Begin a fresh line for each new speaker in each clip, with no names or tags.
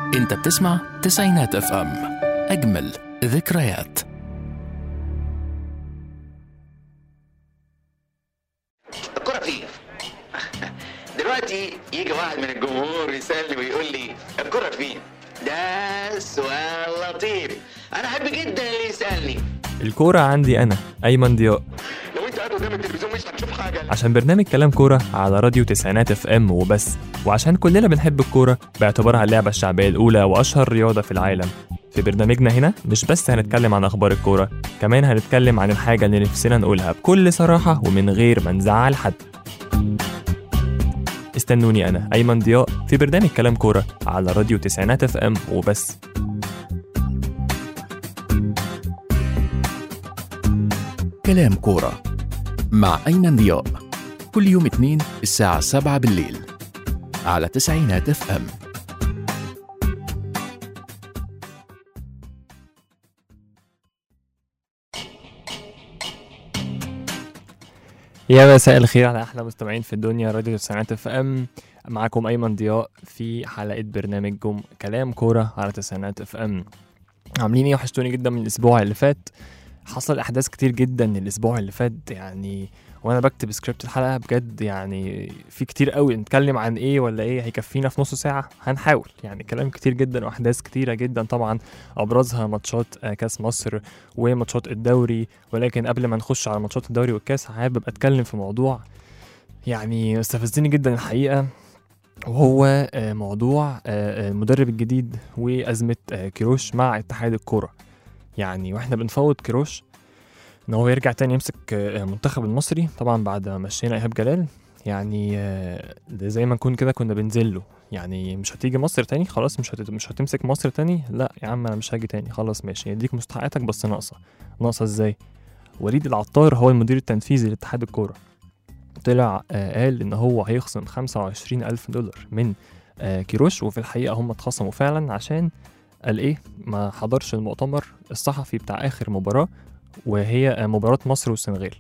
انت بتسمع تسعينات اف ام اجمل ذكريات
الكرة فين؟ دلوقتي يجي واحد من الجمهور يسألني ويقول لي الكرة فين؟ ده سؤال لطيف أنا أحب جدا اللي يسألني
الكورة عندي أنا أيمن ضياء
لو أنت قاعد قدام التلفزيون مش هتشوف حاجة
عشان برنامج كلام كورة على راديو تسعينات اف ام وبس وعشان كلنا بنحب الكورة باعتبارها اللعبة الشعبية الأولى وأشهر رياضة في العالم في برنامجنا هنا مش بس هنتكلم عن أخبار الكورة كمان هنتكلم عن الحاجة اللي نفسنا نقولها بكل صراحة ومن غير ما نزعل حد استنوني أنا أيمن ضياء في برنامج كلام كورة على راديو تسعينات اف ام وبس
كلام كورة مع أيمن ضياء كل يوم اثنين الساعة سبعة بالليل على تسعينات اف ام
يا مساء الخير على احلى مستمعين في الدنيا راديو تسعينات اف ام معاكم ايمن ضياء في حلقه برنامجكم كلام كوره على تسعينات اف ام عاملين ايه وحشتوني جدا من الاسبوع اللي فات حصل احداث كتير جدا الاسبوع اللي فات يعني وانا بكتب سكريبت الحلقه بجد يعني في كتير قوي نتكلم عن ايه ولا ايه هيكفينا في نص ساعه هنحاول يعني كلام كتير جدا واحداث كتيره جدا طبعا ابرزها ماتشات آه، كاس مصر وماتشات الدوري ولكن قبل ما نخش على ماتشات الدوري والكاس حابب اتكلم في موضوع يعني استفزني جدا الحقيقه وهو آه، موضوع آه، آه، المدرب الجديد وازمه آه، كيروش مع اتحاد الكوره يعني واحنا بنفوض كيروش ان هو يرجع تاني يمسك آه، المنتخب المصري طبعا بعد ما مشينا ايهاب جلال يعني آه، ده زي ما نكون كده كنا بنزله يعني مش هتيجي مصر تاني خلاص مش هت... مش هتمسك مصر تاني لا يا عم انا مش هاجي تاني خلاص ماشي يديك مستحقاتك بس ناقصه ناقصه ازاي وليد العطار هو المدير التنفيذي لاتحاد الكوره طلع آه قال ان هو هيخصم 25 الف دولار من آه كيروش وفي الحقيقه هم اتخصموا فعلا عشان قال ايه ما حضرش المؤتمر الصحفي بتاع اخر مباراه وهي آه، مباراه مصر والسنغال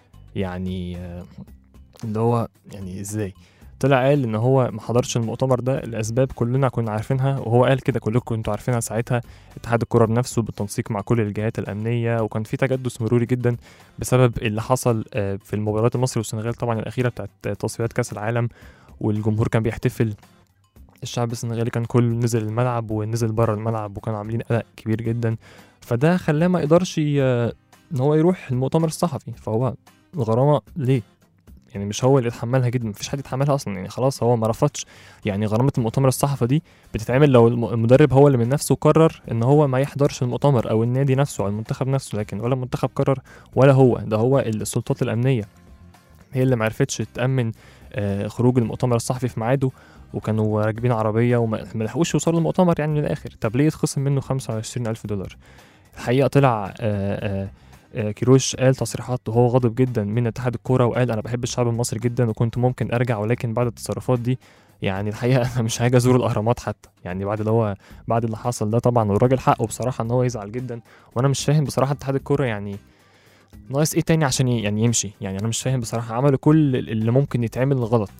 يعني آه، اللي هو يعني ازاي طلع قال ان هو ما حضرش المؤتمر ده لاسباب كلنا كنا عارفينها وهو قال كده كلكم كنتوا عارفينها ساعتها اتحاد الكره بنفسه بالتنسيق مع كل الجهات الامنيه وكان في تجدس مروري جدا بسبب اللي حصل آه، في المباريات المصري والسنغال طبعا الاخيره بتاعت آه، تصفيات كاس العالم والجمهور كان بيحتفل الشعب السنغالي كان كله نزل الملعب ونزل بره الملعب وكانوا عاملين قلق كبير جدا فده خلاه ما يقدرش ي- ان هو يروح المؤتمر الصحفي فهو الغرامه ليه يعني مش هو اللي يتحملها جدا مفيش حد يتحملها اصلا يعني خلاص هو ما رفضش يعني غرامه المؤتمر الصحفي دي بتتعمل لو الم- المدرب هو اللي من نفسه قرر ان هو ما يحضرش المؤتمر او النادي نفسه او المنتخب نفسه لكن ولا المنتخب قرر ولا هو ده هو السلطات الامنيه هي اللي ما عرفتش تامن آه، خروج المؤتمر الصحفي في ميعاده وكانوا راكبين عربيه وما ما لحقوش يوصلوا المؤتمر يعني من الاخر طب ليه يتخصم منه 25 الف دولار الحقيقه طلع آه، آه، آه، كيروش قال تصريحات وهو غاضب جدا من اتحاد الكوره وقال انا بحب الشعب المصري جدا وكنت ممكن ارجع ولكن بعد التصرفات دي يعني الحقيقه انا مش هاجي ازور الاهرامات حتى يعني بعد اللي هو بعد اللي حصل ده طبعا والراجل حقه بصراحه ان هو يزعل جدا وانا مش فاهم بصراحه اتحاد الكوره يعني ناقص ايه تاني عشان ي- يعني يمشي يعني انا مش فاهم بصراحه عملوا كل اللي ممكن يتعمل غلط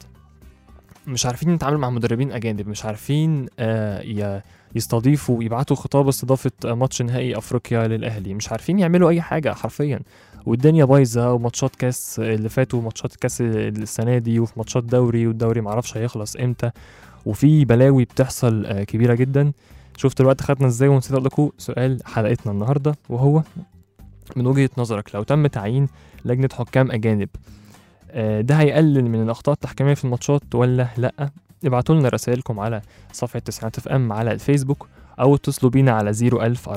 مش عارفين نتعامل مع مدربين اجانب مش عارفين آه ي- يستضيفوا يبعتوا خطاب استضافه آه، ماتش نهائي افريقيا للاهلي مش عارفين يعملوا اي حاجه حرفيا والدنيا بايظه وماتشات كاس اللي فاتوا وماتشات كاس السنه دي وفي ماتشات دوري والدوري معرفش هيخلص امتى وفي بلاوي بتحصل آه، كبيره جدا شفت الوقت خدنا ازاي ونسيت اقول لكم سؤال حلقتنا النهارده وهو من وجهه نظرك لو تم تعيين لجنه حكام اجانب آه، ده هيقلل من الاخطاء التحكيميه في الماتشات ولا لا ابعتوا لنا رسائلكم على صفحه تسعينات اف ام على الفيسبوك او اتصلوا بينا على 01000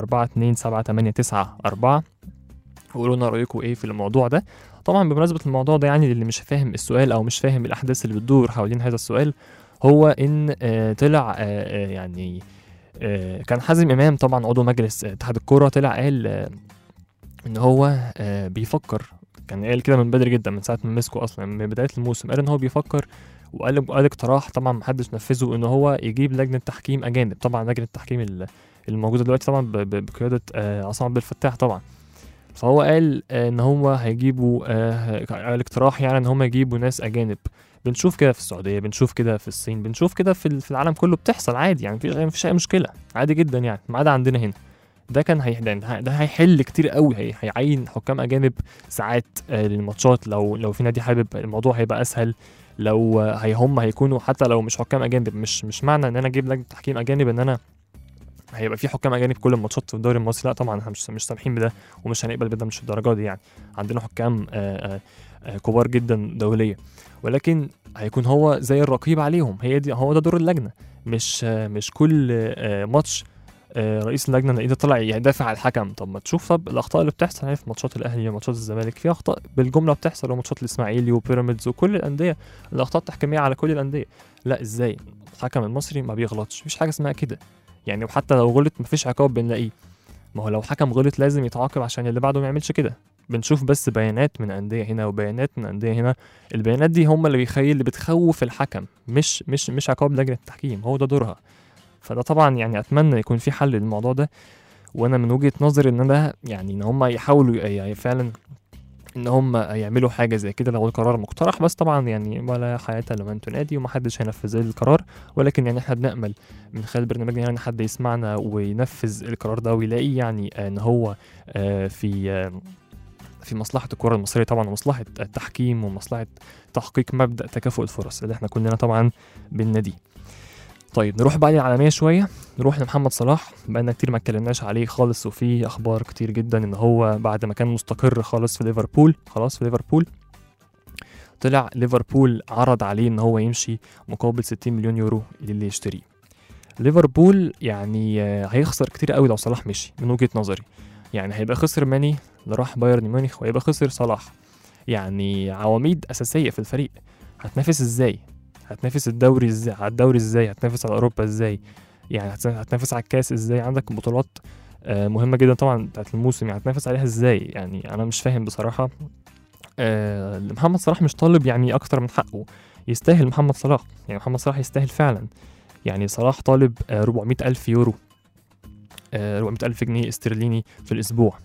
427 وقولوا لنا رايكم ايه في الموضوع ده طبعا بمناسبه الموضوع ده يعني اللي مش فاهم السؤال او مش فاهم الاحداث اللي بتدور حوالين هذا السؤال هو ان آه، طلع آه، آه، يعني آه، كان حازم امام طبعا عضو مجلس آه، اتحاد الكوره طلع قال آه، ان هو آه، بيفكر كان قال كده من بدري جدا من ساعه ما مسكه اصلا من بدايه الموسم قال ان هو بيفكر وقال قال اقتراح طبعا محدش نفذه ان هو يجيب لجنه تحكيم اجانب طبعا لجنه التحكيم ال- الموجوده دلوقتي طبعا ب- ب- بقياده آه، عصام عبد الفتاح طبعا فهو قال آه، ان هو هيجيبوا آه، قال اقتراح يعني ان هم يجيبوا ناس اجانب بنشوف كده في السعوديه بنشوف كده في الصين بنشوف كده في ال- في العالم كله بتحصل عادي يعني مفيش مفيش اي مشكله عادي جدا يعني ما عدا عندنا هنا ده كان هي ده ده هيحل كتير قوي هي هيعين حكام اجانب ساعات آه، للماتشات لو لو في نادي حابب الموضوع هيبقى اسهل لو آه، هي هم هيكونوا حتى لو مش حكام اجانب مش مش معنى ان انا اجيب لجنه تحكيم اجانب ان انا هيبقى في حكام اجانب كل الماتشات في الدوري المصري لا طبعا احنا مش مش سامحين بده ومش هنقبل بده مش الدرجه دي يعني عندنا حكام آه، آه، آه، كبار جدا دوليه ولكن هيكون هو زي الرقيب عليهم هي دي هو ده دور اللجنه مش آه، مش كل آه، ماتش آه، رئيس اللجنه نلاقيه ده طلع يدافع عن الحكم طب ما تشوف طب الاخطاء اللي بتحصل يعني في ماتشات الاهلي وماتشات الزمالك في اخطاء بالجمله بتحصل وماتشات الاسماعيلي وبيراميدز وكل الانديه الاخطاء التحكيميه على كل الانديه لا ازاي الحكم المصري ما بيغلطش مفيش حاجه اسمها كده يعني وحتى لو غلط مفيش عقاب بنلاقيه ما هو لو حكم غلط لازم يتعاقب عشان اللي بعده ما يعملش كده بنشوف بس بيانات من انديه هنا وبيانات من انديه هنا البيانات دي هم اللي بيخيل اللي بتخوف الحكم مش مش مش عقاب لجنه التحكيم هو ده دورها فده طبعا يعني اتمنى يكون في حل للموضوع ده وانا من وجهه نظري ان ده يعني ان هم يحاولوا يعني فعلا ان هم يعملوا حاجه زي كده لو القرار مقترح بس طبعا يعني ولا حياه لمن تنادي ومحدش هينفذ القرار ولكن يعني احنا بنامل من خلال برنامجنا يعني حد يسمعنا وينفذ القرار ده ويلاقيه يعني ان هو آه، في آه، في مصلحة الكرة المصرية طبعا ومصلحة التحكيم ومصلحة تحقيق مبدأ تكافؤ الفرص اللي احنا كلنا طبعا بنناديه. طيب نروح بقى للعالمية شوية نروح لمحمد صلاح بقالنا كتير ما اتكلمناش عليه خالص وفي أخبار كتير جدا إن هو بعد ما كان مستقر خالص في ليفربول خلاص في ليفربول طلع ليفربول عرض عليه إن هو يمشي مقابل 60 مليون يورو للي يشتريه. ليفربول يعني آه، هيخسر كتير قوي لو صلاح مشي من وجهة نظري يعني هيبقى خسر ماني اللي راح بايرن ميونخ وهيبقى خسر صلاح يعني عواميد أساسية في الفريق هتنافس ازاي هتنافس الدوري ازاي على الدوري ازاي هتنافس على اوروبا ازاي يعني هت- هتنافس على الكاس ازاي عندك بطولات آه، مهمة جدا طبعا بتاعت الموسم يعني هتنافس عليها ازاي يعني انا مش فاهم بصراحة آه، محمد صلاح مش طالب يعني اكتر من حقه يستاهل محمد صلاح يعني محمد صلاح يستاهل فعلا يعني صلاح طالب آه، 400 ألف يورو آه، 400 ألف جنيه استرليني في الأسبوع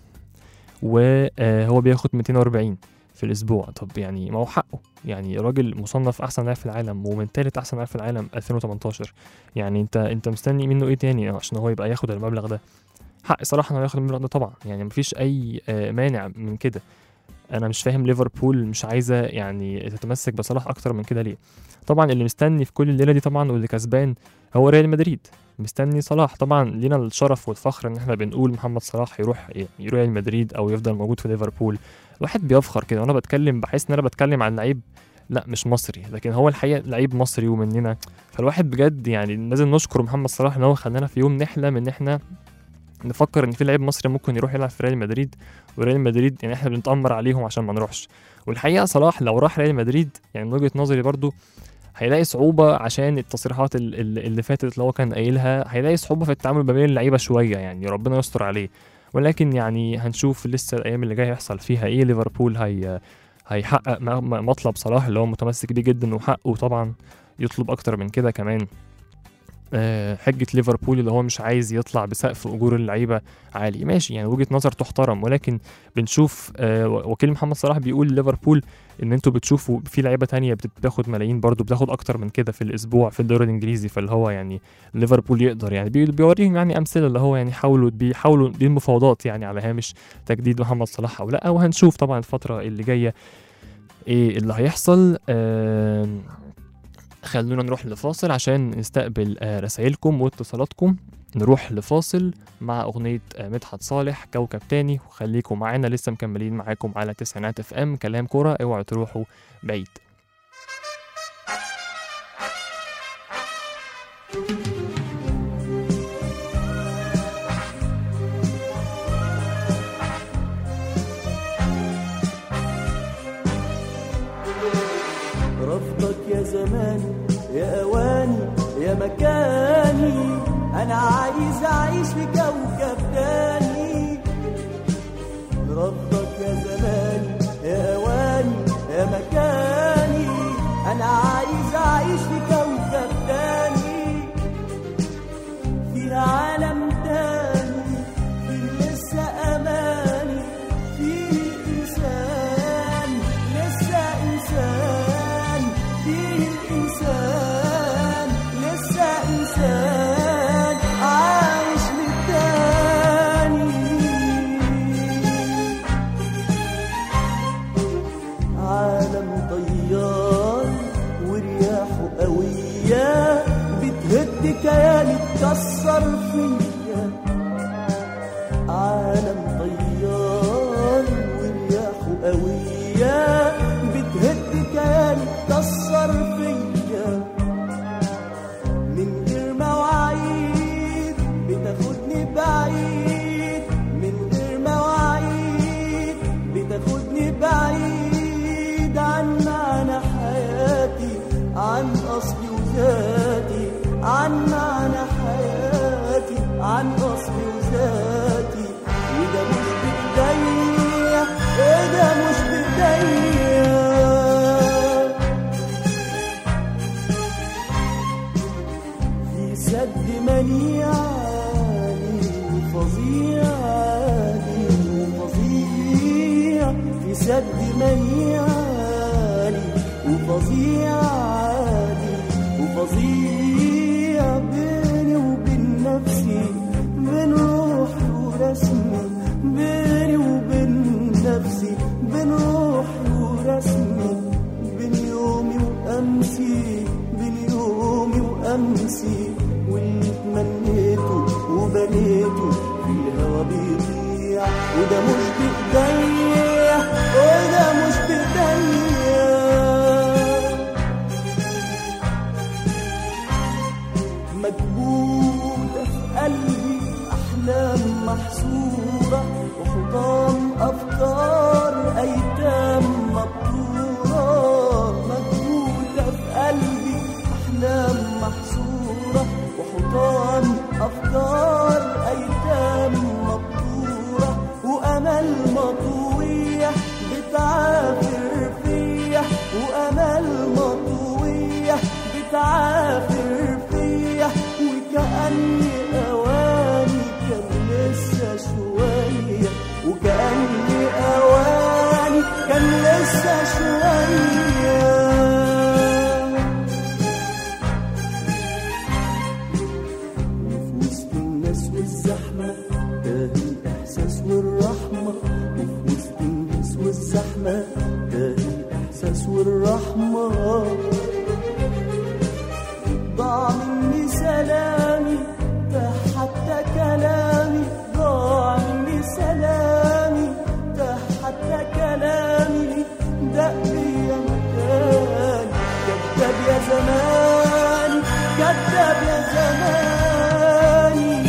وهو بياخد 240 في الأسبوع طب يعني ما هو حقه يعني راجل مصنف أحسن لاعب في العالم ومن تالت أحسن لاعب في العالم 2018 يعني أنت أنت مستني منه إيه تاني عشان هو يبقى ياخد المبلغ ده حق صراحة إنه ياخد المبلغ ده طبعا يعني مفيش أي آه، مانع من كده انا مش فاهم ليفربول مش عايزه يعني تتمسك بصلاح اكتر من كده ليه طبعا اللي مستني في كل الليله دي طبعا واللي كسبان هو ريال مدريد مستني صلاح طبعا لينا الشرف والفخر ان احنا بنقول محمد صلاح يروح يروح ريال مدريد او يفضل موجود في ليفربول الواحد بيفخر كده وانا بتكلم بحس ان انا بتكلم عن لعيب لا مش مصري لكن هو الحقيقه لعيب مصري ومننا فالواحد بجد يعني لازم نشكر محمد صلاح ان هو خلانا في يوم نحلم ان احنا نفكر ان في لعيب مصري ممكن يروح يلعب في ريال مدريد وريال مدريد يعني احنا بنتأمر عليهم عشان ما نروحش والحقيقه صلاح لو راح ريال مدريد يعني من وجهه نظري برضو هيلاقي صعوبة عشان التصريحات ال- ال- اللي فاتت اللي هو كان قايلها هيلاقي صعوبة في التعامل ما بين اللعيبة شوية يعني ربنا يستر عليه ولكن يعني هنشوف لسه الأيام اللي جاية هيحصل فيها إيه ليفربول هي هيحقق م- م- مطلب صلاح اللي هو متمسك بيه جدا وحقه طبعا يطلب أكتر من كده كمان آه، حجة ليفربول اللي هو مش عايز يطلع بسقف أجور اللعيبة عالي ماشي يعني وجهة نظر تحترم ولكن بنشوف آه، وكيل محمد صلاح بيقول ليفربول ان انتوا بتشوفوا في لعيبه تانية بت- بتاخد ملايين برضو بتاخد اكتر من كده في الاسبوع في الدوري الانجليزي فاللي هو يعني ليفربول يقدر يعني بي- بيوريهم يعني امثله اللي هو يعني حاولوا بيحاولوا دي المفاوضات يعني على هامش تجديد محمد صلاح او لا وهنشوف طبعا الفتره اللي جايه ايه اللي هيحصل آم، خلونا نروح لفاصل عشان نستقبل آه، رسائلكم واتصالاتكم نروح لفاصل مع أغنية آه، مدحت صالح كوكب تاني وخليكم معانا لسه مكملين معاكم على تسعينات اف ام كلام كورة اوعوا تروحوا بعيد
رفضك يا زماني يا اواني يا مكاني انا عايز اعيش في كوكب تاني رفضك يا زماني يا اواني يا مكاني انا عايز اعيش في كوكب تاني في عالم تاني في لسه اماني في انسان لسه انسان في إنسان لسه إنسان عايش للتاني عالم طيار ورياحه قوية بتهد كياني تكسر فيا عالم طيار ورياحه قوية بتهد كياني تكسر فيا من غير مواعيد بتاخدني بعيد من غير مواعيد بتاخدني بعيد عن معنى حياتي عن أصلي وذاتي عن معنى حياتي عن أصلي وذاتي وده مش بإيديا وده مش بإيديا في سد منيع عالي وفظيع عالي وفظيع في سد منيع عالي وفظيع عالي وفظيع بيني وبين نفسي بين روحي ورسمي بيني وبين نفسي بين روحي ورسمي بين يومي وأمسي بين يومي وأمسي واللي تمنيته وبنيته في الهوا بيضيع وده مش بإيديا وده مش بإيديا مكبوتة في قلبي أحلام محصورة وحطام أفكار أيتام مبتورة مكبوتة في قلبي أحلام محصورة وحطام أفكار أيتام مبتورة وأمل مطوية بتعافر فيا وأمل مطوية بتعافر فيا وكأني أواني كان لسه شوية وكأني أواني كان لسه شوية وفي وسط الناس والزحمة تاه الإحساس والرحمة وفي وسط الناس والزحمة تاه الإحساس والرحمة ضاع مني سلامي ده حتى كلامي ضاع مني سلامي ده حتى كلامي دق يا مكان كذاب يا زمان كذاب يا زماني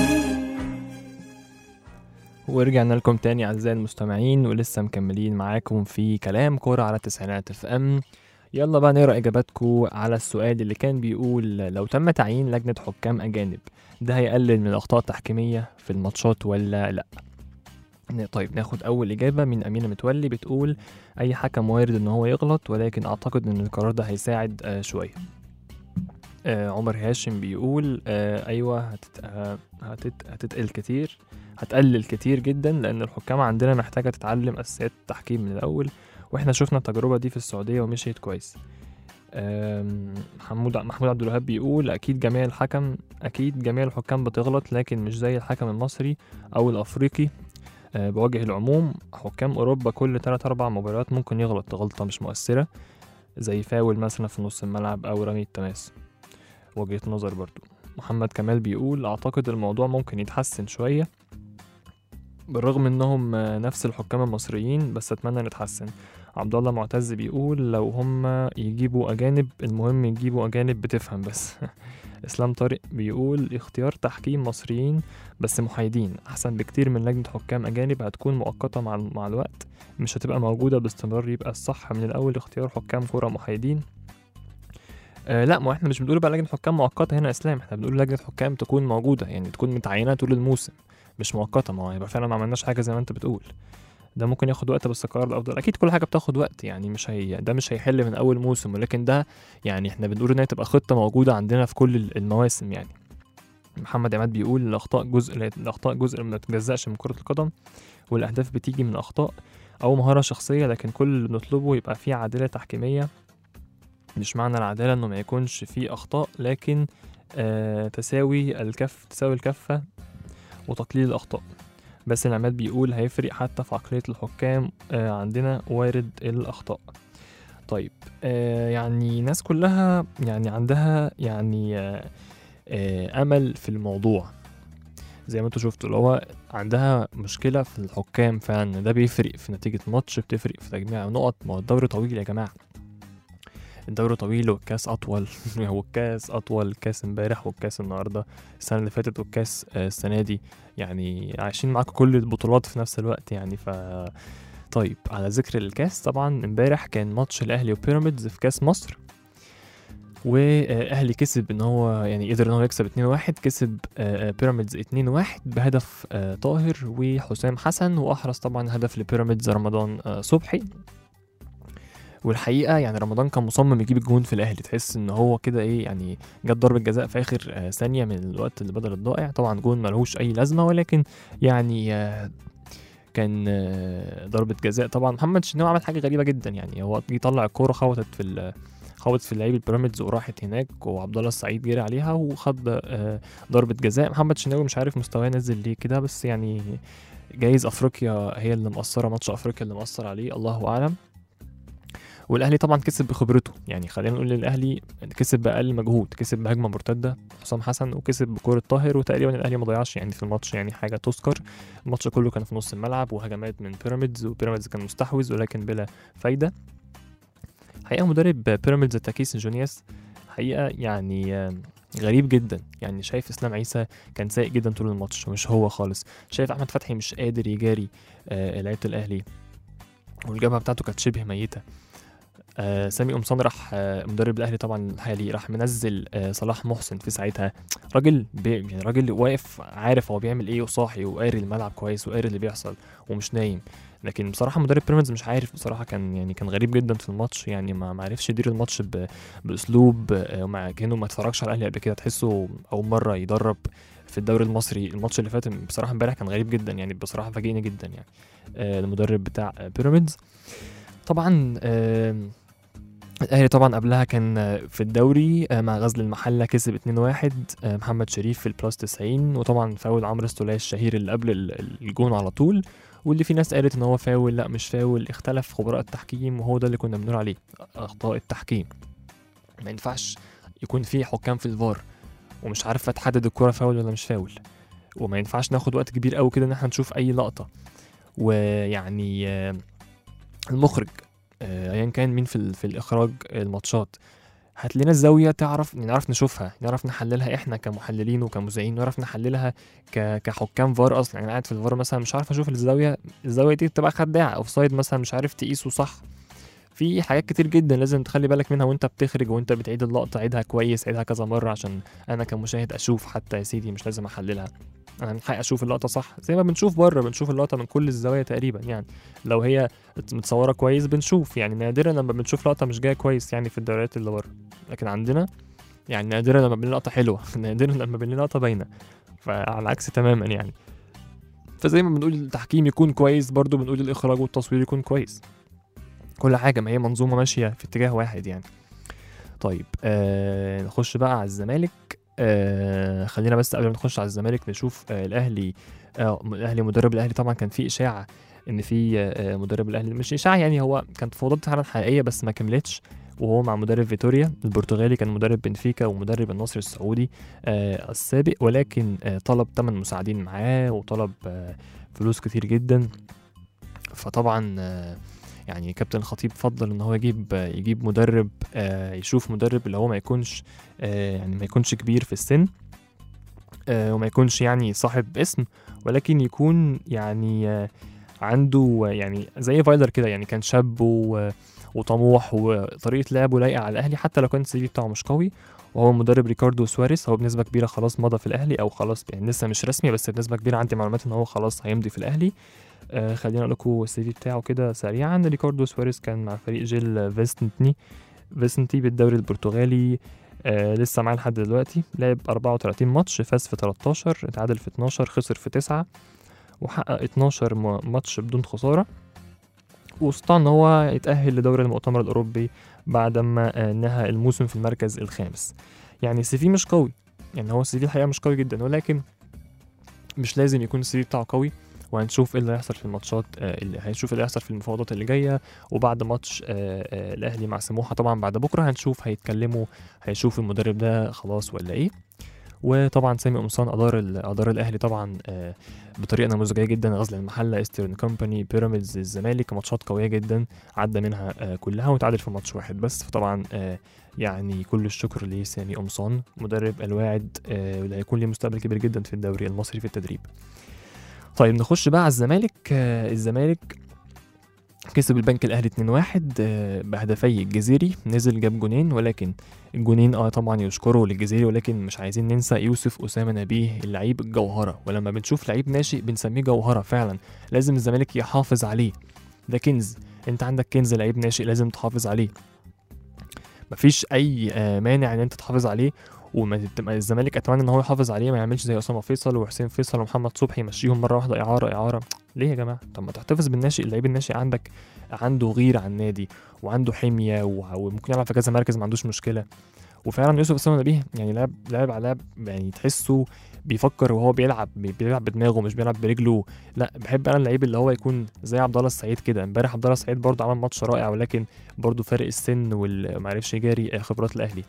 ورجعنا لكم تاني أعزائي المستمعين ولسه مكملين معاكم في كلام كورة على التسعينات اف ام يلا بقى نقرا اجاباتكم على السؤال اللي كان بيقول لو تم تعيين لجنة حكام أجانب ده هيقلل من الأخطاء التحكيمية في الماتشات ولا لأ؟ ن- طيب ناخد أول إجابة من أمينة متولي بتقول أي حكم وارد إن هو يغلط ولكن أعتقد إن القرار ده هيساعد آه شوية آه عمر هاشم بيقول آه أيوة هتت... آه هتت... هتتقل كتير هتقلل كتير جدا لأن الحكام عندنا محتاجة تتعلم أساسيات التحكيم من الأول واحنا شفنا التجربة دي في السعودية ومشيت كويس آم، محمود محمود عبد الوهاب بيقول أكيد جميع الحكم أكيد جميع الحكام بتغلط لكن مش زي الحكم المصري أو الأفريقي آه، بوجه العموم حكام أوروبا كل 3 أربع مباريات ممكن يغلط غلطة مش مؤثرة زي فاول مثلا في نص الملعب أو رمي التماس وجهة نظر برضو محمد كمال بيقول أعتقد الموضوع ممكن يتحسن شوية بالرغم انهم آه، نفس الحكام المصريين بس اتمنى نتحسن عبد الله معتز بيقول لو هم يجيبوا اجانب المهم يجيبوا اجانب بتفهم بس اسلام طارق بيقول اختيار تحكيم مصريين بس محايدين احسن بكتير من لجنه حكام اجانب هتكون مؤقته مع مع الوقت مش هتبقى موجوده باستمرار يبقى الصح من الاول اختيار حكام كوره محايدين آه لا ما احنا مش بنقول بقى لجنه حكام مؤقته هنا يا اسلام احنا بنقول لجنه حكام تكون موجوده يعني تكون متعينه طول الموسم مش مؤقته ما هو يبقى فعلا ما عملناش حاجه زي ما انت بتقول ده ممكن ياخد وقت بس القرار الافضل اكيد كل حاجه بتاخد وقت يعني مش هي ده مش هيحل من اول موسم ولكن ده يعني احنا بنقول ان هي تبقى خطه موجوده عندنا في كل المواسم يعني محمد عماد بيقول الاخطاء جزء الاخطاء جزء ما تتجزأش من كره القدم والاهداف بتيجي من اخطاء او مهاره شخصيه لكن كل اللي بنطلبه يبقى فيه عداله تحكيميه مش معنى العدالة إنه ما يكونش فيه أخطاء لكن آه تساوي الكف تساوي الكفة وتقليل الأخطاء بس العماد بيقول هيفرق حتى في عقلية الحكام آه عندنا وارد الأخطاء طيب آه يعني الناس كلها يعني عندها يعني آه آه أمل في الموضوع زي ما انتوا شفتوا اللي هو عندها مشكلة في الحكام فعلا ده بيفرق في نتيجة ماتش بتفرق في تجميع نقط ما هو الدوري طويل يا جماعة الدوري طويل والكاس أطول والكاس أطول الكاس امبارح والكاس النهاردة السنة اللي فاتت والكاس آه، السنة دي يعني عايشين معاكم كل البطولات في نفس الوقت يعني ف طيب على ذكر الكاس طبعا امبارح كان ماتش الأهلي وبيراميدز في كاس مصر واهلي كسب ان هو يعني قدر ان هو يكسب 2-1 كسب آه، آه، بيراميدز 2-1 بهدف آه، طاهر وحسام حسن واحرز طبعا هدف لبيراميدز رمضان آه، صبحي والحقيقه يعني رمضان كان مصمم يجيب الجون في الاهلي تحس ان هو كده ايه يعني جت ضربه جزاء في اخر آه، ثانيه من الوقت اللي بدل الضائع طبعا جون ملهوش اي لازمه ولكن يعني آه، كان آه، ضربه جزاء طبعا محمد شناوي عمل حاجه غريبه جدا يعني هو جه يطلع الكوره خبطت في ال- خبطت في لعيب البيراميدز وراحت هناك وعبد الله السعيد جري عليها وخد آه، ضربه جزاء محمد شناوي مش عارف مستواه نزل ليه كده بس يعني جايز افريقيا هي اللي مقصره ماتش افريقيا اللي مقصر عليه الله اعلم والاهلي طبعا كسب بخبرته يعني خلينا نقول الاهلي كسب باقل مجهود كسب بهجمه مرتده حسام حسن وكسب بكوره طاهر وتقريبا الاهلي ما ضيعش يعني في الماتش يعني حاجه تذكر الماتش كله كان في نص الملعب وهجمات من بيراميدز وبيراميدز كان مستحوذ ولكن بلا فايده حقيقه مدرب بيراميدز تاكيس جونياس حقيقه يعني آه، غريب جدا يعني شايف اسلام عيسى كان سيء جدا طول الماتش مش هو خالص شايف احمد فتحي مش قادر يجاري آه، لعيبه الاهلي والجبهه بتاعته كانت شبه ميته آه سامي قمصان راح آه مدرب الاهلي طبعا الحالي راح منزل آه صلاح محسن في ساعتها راجل بي يعني راجل واقف عارف هو بيعمل ايه وصاحي وقاري الملعب كويس وقاري اللي بيحصل ومش نايم لكن بصراحه مدرب بيراميدز مش عارف بصراحه كان يعني كان غريب جدا في الماتش يعني ما ما عرفش يدير الماتش ب- باسلوب آه، ومع كانه ما اتفرجش على الاهلي قبل كده تحسه اول مره يدرب في الدوري المصري الماتش اللي فات بصراحه امبارح كان غريب جدا يعني بصراحه فاجئني جدا يعني آه، المدرب بتاع آه، بيراميدز طبعا آه، الاهلي طبعا قبلها كان آه، في الدوري آه، مع غزل المحله كسب 2-1 آه، محمد شريف في البلاس 90 وطبعا فاول عمرو السوليه الشهير اللي قبل ال- الجون على طول واللي في ناس قالت ان هو فاول لا مش فاول اختلف خبراء التحكيم وهو ده اللي كنا بنقول عليه اخطاء التحكيم ما ينفعش يكون في حكام في الفار ومش عارفه تحدد الكره فاول ولا مش فاول وما ينفعش ناخد وقت كبير قوي كده ان احنا نشوف اي لقطه ويعني آه، المخرج آه، ايا كان مين في ال- في الاخراج الماتشات هات لنا الزاويه تعرف نعرف نشوفها نعرف نحللها احنا كمحللين وكمذيعين نعرف نحللها ك... كحكام فار اصلا يعني أنا قاعد في الفار مثلا مش عارف اشوف الزاويه الزاويه دي بتبقى خداعه اوف سايد مثلا مش عارف تقيسه صح في حاجات كتير جدا لازم تخلي بالك منها وانت بتخرج وانت بتعيد اللقطه عيدها كويس عيدها كذا مره عشان انا كمشاهد اشوف حتى يا سيدي مش لازم احللها انا من حقي اشوف اللقطه صح زي ما بنشوف بره بنشوف اللقطه من كل الزوايا تقريبا يعني لو هي متصوره كويس بنشوف يعني نادرا لما بنشوف لقطه مش جايه كويس يعني في الدوريات اللي بره لكن عندنا يعني نادرا لما بنلاقي لقطه حلوه نادرا لما بنلاقي لقطه باينه فعلى العكس تماما يعني فزي ما بنقول التحكيم يكون كويس برضو بنقول الاخراج والتصوير يكون كويس كل حاجه ما هي منظومه ماشيه في اتجاه واحد يعني طيب آه نخش بقى على الزمالك آه خلينا بس قبل ما نخش على الزمالك نشوف آه الاهلي آه الاهلي مدرب الاهلي طبعا كان في اشاعه ان في آه مدرب الاهلي مش اشاعه يعني هو كانت فوضات فعلا حقيقيه بس ما كملتش وهو مع مدرب فيتوريا البرتغالي كان مدرب بنفيكا ومدرب النصر السعودي آه السابق ولكن آه طلب 8 مساعدين معاه وطلب آه فلوس كتير جدا فطبعا آه يعني كابتن الخطيب فضل ان هو يجيب آه يجيب مدرب آه يشوف مدرب اللي هو ما يكونش آه يعني ما يكونش كبير في السن آه وما يكونش يعني صاحب اسم ولكن يكون يعني آه عنده آه، يعني زي فايلر كده يعني كان شاب و وطموح وطريقه لعبه لايقه على الاهلي حتى لو كان السي في بتاعه مش قوي وهو مدرب ريكاردو سواريز هو بنسبه كبيره خلاص مضى في الاهلي او خلاص يعني لسه مش رسمي بس بنسبه كبيره عندي معلومات ان هو خلاص هيمضي في الاهلي آه خلينا اقول لكم السي في بتاعه كده سريعا ريكاردو سواريز كان مع فريق جيل فيستنتني فيستنتي بالدوري البرتغالي آه لسه معاه لحد دلوقتي لعب 34 ماتش فاز في 13 اتعادل في 12 خسر في 9 وحقق 12 م- ماتش بدون خساره واستطاع ان هو يتاهل لدوري المؤتمر الاوروبي بعدما آه، نهى الموسم في المركز الخامس يعني السي في مش قوي يعني هو السي في الحقيقه مش قوي جدا ولكن مش لازم يكون السي في بتاعه قوي وهنشوف ايه اللي هيحصل في الماتشات آه، اللي هنشوف اللي هيحصل في المفاوضات اللي جايه وبعد ماتش آه، آه، الاهلي مع سموحه طبعا بعد بكره هنشوف هيتكلموا هيشوف المدرب ده خلاص ولا ايه وطبعا سامي قمصان ادار ال- ادار الاهلي طبعا آه، بطريقه نموذجيه جدا غزل المحله ايسترن كومباني بيراميدز الزمالك ماتشات قويه جدا عدى منها آه، كلها وتعادل في ماتش واحد بس فطبعا آه، يعني كل الشكر لسامي قمصان مدرب الواعد آه، واللي هيكون ليه مستقبل كبير جدا في الدوري المصري في التدريب طيب نخش بقى على الزمالك آه، الزمالك كسب البنك الاهلي 2-1 آه، بهدفي الجزيري نزل جاب جونين ولكن الجونين اه طبعا يشكروا للجزيري ولكن مش عايزين ننسى يوسف اسامه نبيه اللعيب الجوهره ولما بنشوف لعيب ناشئ بنسميه جوهره فعلا لازم الزمالك يحافظ عليه ده كنز انت عندك كنز لعيب ناشئ لازم تحافظ عليه مفيش اي آه، مانع ان انت تحافظ عليه وما تبقى الزمالك اتمنى ان هو يحافظ عليه ما يعملش زي اسامه فيصل وحسين فيصل ومحمد صبحي يمشيهم مره واحده اعاره اعاره ليه يا جماعه طب ما تحتفظ بالناشئ اللعيب الناشئ عندك عنده غيره على النادي وعنده حميه و- وممكن يلعب في كذا مركز ما عندوش مشكله وفعلا يوسف اسامه نبيه يعني لعب لعب على لعب يعني تحسه بيفكر وهو بيلعب بي- بيلعب بدماغه مش بيلعب برجله لا بحب انا اللعيب اللي هو يكون زي عبد الله السعيد كده امبارح عبد الله السعيد برضه عمل ماتش رائع ولكن برضه فارق السن ومعرفش يجاري آه، خبرات الاهلي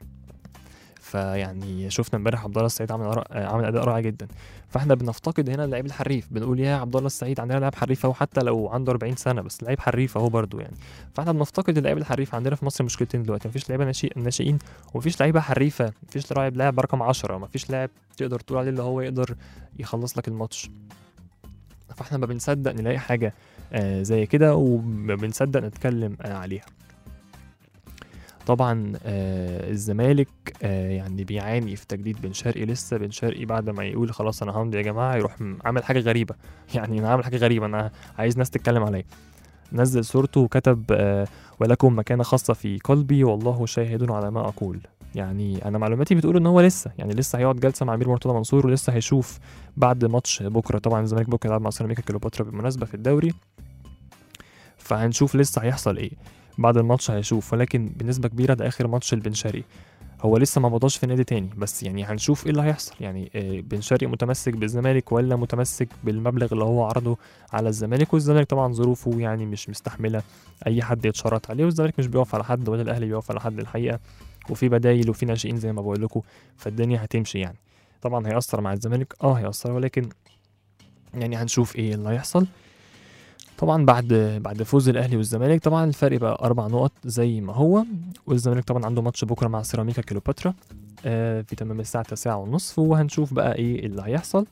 فيعني شفنا امبارح عبد الله السعيد عمل رائع- عمل اداء رائع جدا فاحنا بنفتقد هنا اللعيب الحريف بنقول يا عبد الله السعيد عندنا لاعب حريف اهو حتى لو عنده 40 سنه بس لعيب حريف اهو برضه يعني فاحنا بنفتقد اللعيب الحريف عندنا في مصر مشكلتين دلوقتي مفيش لعيبه ناشئ- ناشئين ومفيش لعيبه حريفه مفيش لاعب لاعب رقم 10 مفيش لاعب تقدر تقول عليه اللي هو يقدر يخلص لك الماتش فاحنا ما بنصدق نلاقي حاجه آه زي كده وما بنصدق نتكلم آه عليها طبعا آه الزمالك آه يعني بيعاني في تجديد بن شرقي لسه بن شرقي بعد ما يقول خلاص انا همضي يا جماعه يروح م- عامل حاجه غريبه يعني انا عامل حاجه غريبه انا عايز ناس تتكلم عليا نزل صورته وكتب آه ولكم مكانة خاصة في قلبي والله شاهد على ما أقول يعني أنا معلوماتي بتقول إن هو لسه يعني لسه هيقعد جلسة مع أمير مرتضى منصور ولسه هيشوف بعد ماتش بكرة طبعا الزمالك بكرة يلعب مع سيراميكا كليوباترا بالمناسبة في الدوري فهنشوف لسه هيحصل إيه بعد الماتش هيشوف ولكن بنسبة كبيرة ده آخر ماتش لبن شرقي هو لسه ما مضاش في نادي تاني بس يعني هنشوف ايه اللي هيحصل يعني آه، بن شرقي متمسك بالزمالك ولا متمسك بالمبلغ اللي هو عرضه على الزمالك والزمالك طبعا ظروفه يعني مش مستحمله اي حد يتشرط عليه والزمالك مش بيقف على حد ولا الاهلي بيقف على حد الحقيقه وفي بدايل وفي ناشئين زي ما بقول لكم فالدنيا هتمشي يعني طبعا هيأثر مع الزمالك اه هيأثر ولكن يعني هنشوف ايه اللي هيحصل طبعا بعد بعد فوز الاهلي والزمالك طبعا الفرق بقى اربع نقط زي ما هو والزمالك طبعا عنده ماتش بكره مع سيراميكا كليوباترا آه في تمام الساعه 9 ونصف وهنشوف بقى ايه اللي هيحصل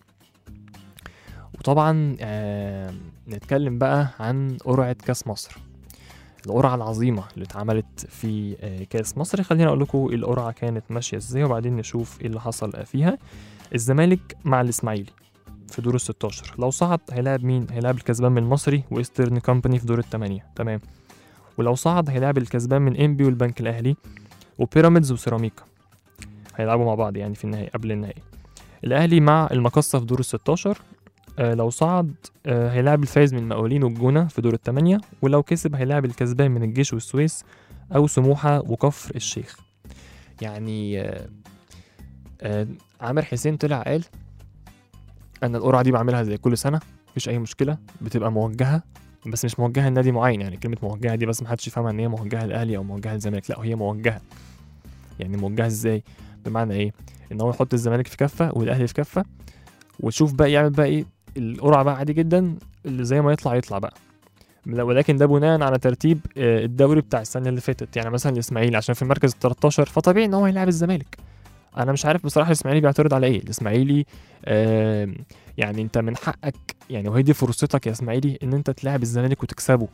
وطبعا آه نتكلم بقى عن قرعه كاس مصر القرعه العظيمه اللي اتعملت في آه كاس مصر خلينا اقول لكم القرعه كانت ماشيه ازاي وبعدين نشوف ايه اللي حصل فيها الزمالك مع الاسماعيلي في دور ال 16 لو صعد هيلاعب مين هيلاعب الكسبان من المصري وايسترن كومباني في دور الثمانية تمام ولو صعد هيلاعب الكسبان من انبي والبنك الاهلي وبيراميدز وسيراميكا هيلعبوا مع بعض يعني في النهائي قبل النهائي الاهلي مع المقصه في دور ال 16 آه لو صعد آه هيلاعب الفايز من المقاولين والجونه في دور الثمانية ولو كسب هيلاعب الكسبان من الجيش والسويس او سموحه وكفر الشيخ يعني آه آه عامر حسين طلع قال انا القرعه دي بعملها زي كل سنه مفيش اي مشكله بتبقى موجهه بس مش موجهه لنادي معين يعني كلمه موجهه دي بس محدش يفهمها ان هي موجهه للاهلي او موجهه للزمالك لا هي موجهه يعني موجهه ازاي بمعنى ايه ان هو يحط الزمالك في كفه والاهلي في كفه وتشوف بقى يعمل بقى ايه القرعه بقى عادي جدا اللي زي ما يطلع يطلع بقى لا- ولكن ده بناء على ترتيب آه، الدوري بتاع السنه اللي فاتت يعني مثلا الاسماعيلي عشان في المركز ال 13 فطبيعي ان هو يلعب الزمالك انا مش عارف بصراحه الاسماعيلي بيعترض على ايه الاسماعيلي آه يعني انت من حقك يعني وهي دي فرصتك يا اسماعيلي ان انت تلاعب الزمالك وتكسبه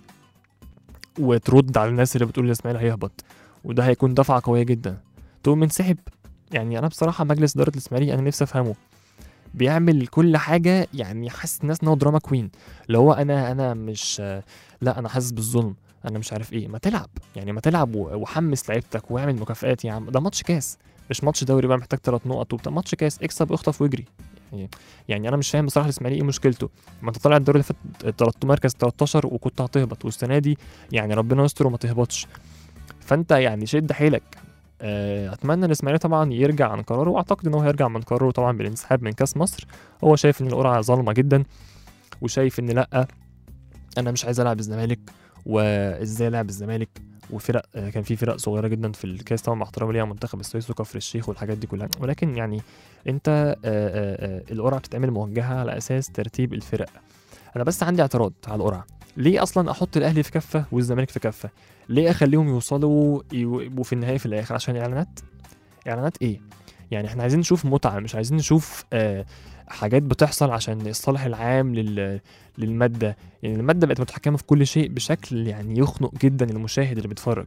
وترد على الناس اللي بتقول الاسماعيلي هيهبط وده هيكون دفعه قويه جدا تقوم منسحب يعني انا بصراحه مجلس اداره الاسماعيلي انا نفسي افهمه بيعمل كل حاجه يعني حاسس الناس ان هو دراما كوين اللي هو انا انا مش لا انا حاسس بالظلم انا مش عارف ايه ما تلعب يعني ما تلعب و- وحمس لعيبتك واعمل مكافآت يا عم ده ماتش كاس مش ماتش دوري بقى محتاج ثلاث نقط وبتاع ماتش كاس اكسب اخطف واجري يعني يعني انا مش فاهم بصراحه الاسماعيلي ايه مشكلته ما انت طالع الدوري اللي فات 13 مركز 13 وكنت هتهبط والسنه دي يعني ربنا يستر وما تهبطش فانت يعني شد حيلك آه، اتمنى ان الاسماعيلي طبعا يرجع عن قراره واعتقد ان هو هيرجع من قراره طبعا بالانسحاب من كاس مصر هو شايف ان القرعه ظالمه جدا وشايف ان لا انا مش عايز العب الزمالك وازاي العب الزمالك وفرق آه، كان في فرق صغيره جدا في الكاس طبعا مع احترامي ليها منتخب السويس وكفر الشيخ والحاجات دي كلها ولكن يعني انت آه، آه، آه، القرعه بتتعمل موجهه على اساس ترتيب الفرق انا بس عندي اعتراض على القرعه ليه اصلا احط الاهلي في كفه والزمالك في كفه ليه اخليهم يوصلوا يبقوا في النهايه في الاخر عشان اعلانات اعلانات ايه يعني احنا عايزين نشوف متعه مش عايزين نشوف آه حاجات بتحصل عشان الصالح العام لل... للماده يعني الماده بقت متحكمه في كل شيء بشكل يعني يخنق جدا المشاهد اللي بيتفرج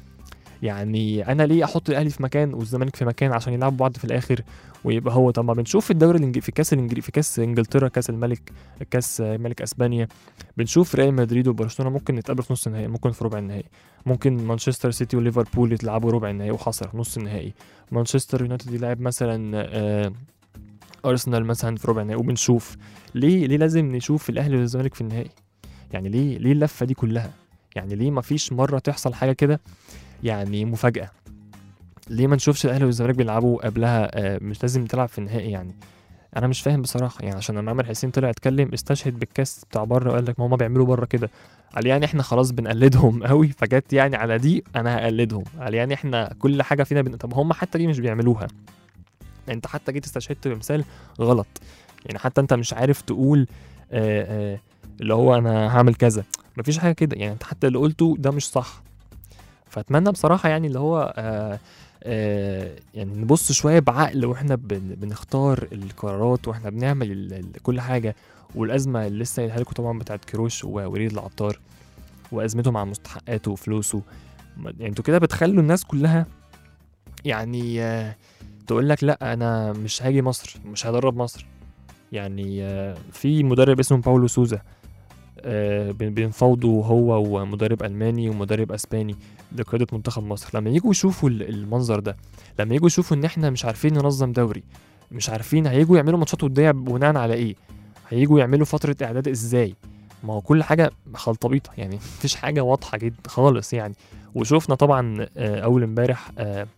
يعني انا ليه احط الاهلي في مكان والزمالك في مكان عشان يلعبوا بعض في الاخر ويبقى هو طب ما بنشوف في الدوري الإنج... في كاس الإنجلي... في كاس انجلترا كاس الملك كاس ملك اسبانيا بنشوف ريال مدريد وبرشلونه ممكن يتقابلوا في نص النهائي ممكن في ربع النهائي ممكن مانشستر سيتي وليفربول يتلعبوا ربع النهائي وحصل نص النهائي مانشستر يونايتد يلعب مثلا آه ارسنال مثلا في ربع النهائي وبنشوف ليه ليه لازم نشوف الاهلي والزمالك في النهائي يعني ليه ليه اللفه دي كلها يعني ليه ما فيش مره تحصل حاجه كده يعني مفاجاه ليه ما نشوفش الاهلي والزمالك بيلعبوا قبلها آه مش لازم تلعب في النهائي يعني انا مش فاهم بصراحه يعني عشان لما عمر حسين طلع اتكلم استشهد بالكاس بتاع بره وقال لك ما هم بيعملوا بره كده قال يعني احنا خلاص بنقلدهم قوي فجت يعني على دي انا هقلدهم قال يعني احنا كل حاجه فينا بن... طب هم حتى دي مش بيعملوها انت حتى جيت استشهدت بمثال غلط يعني حتى انت مش عارف تقول آه آه اللي هو انا هعمل كذا مفيش حاجه كده يعني انت حتى اللي قلته ده مش صح فاتمنى بصراحه يعني اللي هو آه آه يعني نبص شويه بعقل واحنا بن بنختار القرارات واحنا بنعمل ال- ال- كل حاجه والازمه اللي لسه قايلها لكم طبعا بتاعت كروش ووليد العطار وازمته مع مستحقاته وفلوسه ما- يعني انتوا كده بتخلوا الناس كلها يعني آه تقول لك لا انا مش هاجي مصر مش هدرب مصر يعني آه في مدرب اسمه باولو سوزا آه، بن- بينفاوضوا هو ومدرب الماني ومدرب اسباني لقياده منتخب مصر لما يجوا يشوفوا ال- المنظر ده لما يجوا يشوفوا ان احنا مش عارفين ننظم دوري مش عارفين هيجوا يعملوا ماتشات وديه بناء على ايه هيجوا يعملوا فتره اعداد ازاي ما هو كل حاجه خلطبيطه يعني مفيش حاجه واضحه جدا خالص يعني وشوفنا طبعا آه، اول امبارح آه،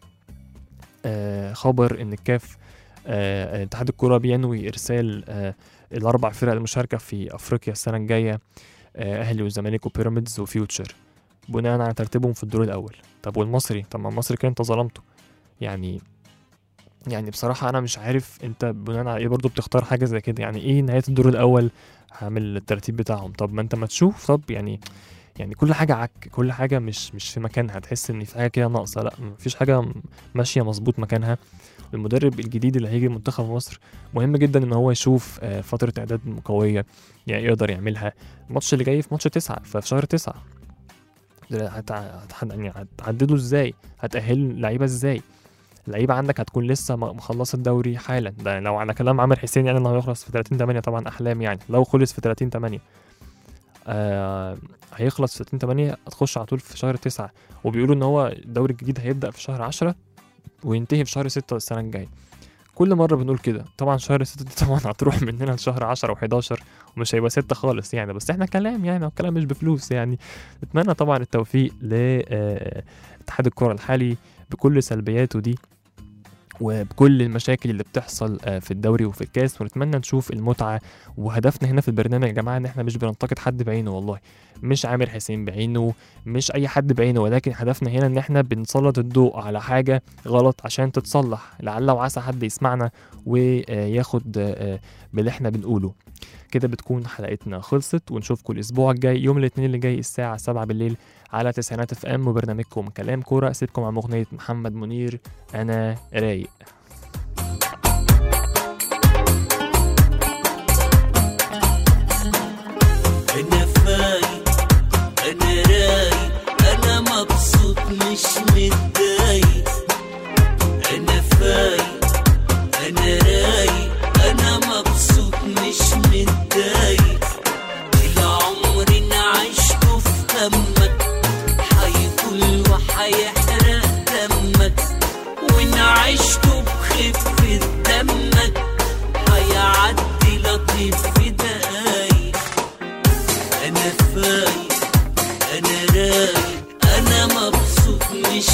آه، خبر ان الكاف آه، اتحاد الكره بينوي ارسال آه، الاربع فرق المشاركه في افريقيا السنه الجايه آه، اهلي والزمالك وبيراميدز وفيوتشر بناء على ترتيبهم في الدور الاول طب والمصري طب ما المصري كده انت ظلمته يعني يعني بصراحة أنا مش عارف أنت بناء على إيه برضو بتختار حاجة زي كده يعني إيه نهاية الدور الأول هعمل الترتيب بتاعهم طب ما أنت ما تشوف طب يعني يعني كل حاجة عك كل حاجة مش مش في مكانها تحس إن في حاجة كده ناقصة لأ مفيش حاجة م- ماشية مظبوط مكانها المدرب الجديد اللي هيجي منتخب مصر مهم جدا ان هو يشوف آه، فتره اعداد قويه يعني يقدر يعملها الماتش اللي جاي في ماتش تسعة ففي شهر تسعة ده هت- هت- يعني هتعدده ازاي هتأهل لعيبه ازاي اللعيبه عندك هتكون لسه م- مخلصه الدوري حالا ده لو على كلام عامر حسين يعني انه هيخلص في 30 8 طبعا احلام يعني لو خلص في 30 8 آه هيخلص في 30 8 هتخش على طول في شهر 9 وبيقولوا ان هو الدوري الجديد هيبدا في شهر 10 وينتهي في شهر 6 السنه الجايه كل مره بنقول كده طبعا شهر 6 دي طبعا هتروح مننا لشهر 10 و11 ومش هيبقى 6 خالص يعني بس احنا كلام يعني الكلام مش بفلوس يعني نتمنى طبعا التوفيق لاتحاد الكره الحالي بكل سلبياته دي وبكل المشاكل اللي بتحصل آه، في الدوري وفي الكاس ونتمنى نشوف المتعه وهدفنا هنا في البرنامج يا جماعه ان احنا مش بننتقد حد بعينه والله مش عامر حسين بعينه مش اي حد بعينه ولكن هدفنا هنا ان احنا بنسلط الضوء على حاجه غلط عشان تتصلح لعل وعسى حد يسمعنا وياخد آه، باللي احنا بنقوله كده بتكون حلقتنا خلصت ونشوفكم الاسبوع الجاي يوم الاثنين اللي جاي الساعه 7 بالليل على تسعينات اف ام وبرنامجكم كلام كوره اسيبكم مع اغنيه محمد منير انا رايق
انا فايق انا رايق انا مبسوط مش متضايق انا فايق انا رايق انا مبسوط مش متضايق العمر انا عشته في همك هيطول وهيحرق دمك وانا عشته بخفة دمك هيعدي لطيف في دقايق انا فايق انا رايق انا مبسوط مش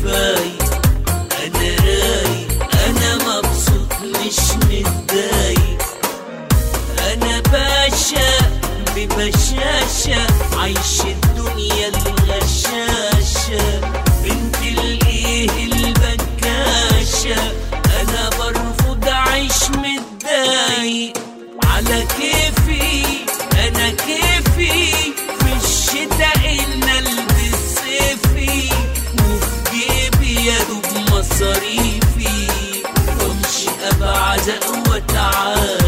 فايق انا رايق انا مبسوط مش متضايق انا باشا ببشاشة عايش الدنيا الغشاشة بنت الايه البكاشة انا برفض اعيش متضايق على كيفي انا كيفي في الشتاء ان البس صيفي وفي جيبي يا دوب مصاريفي وامشي ابعد واتعالى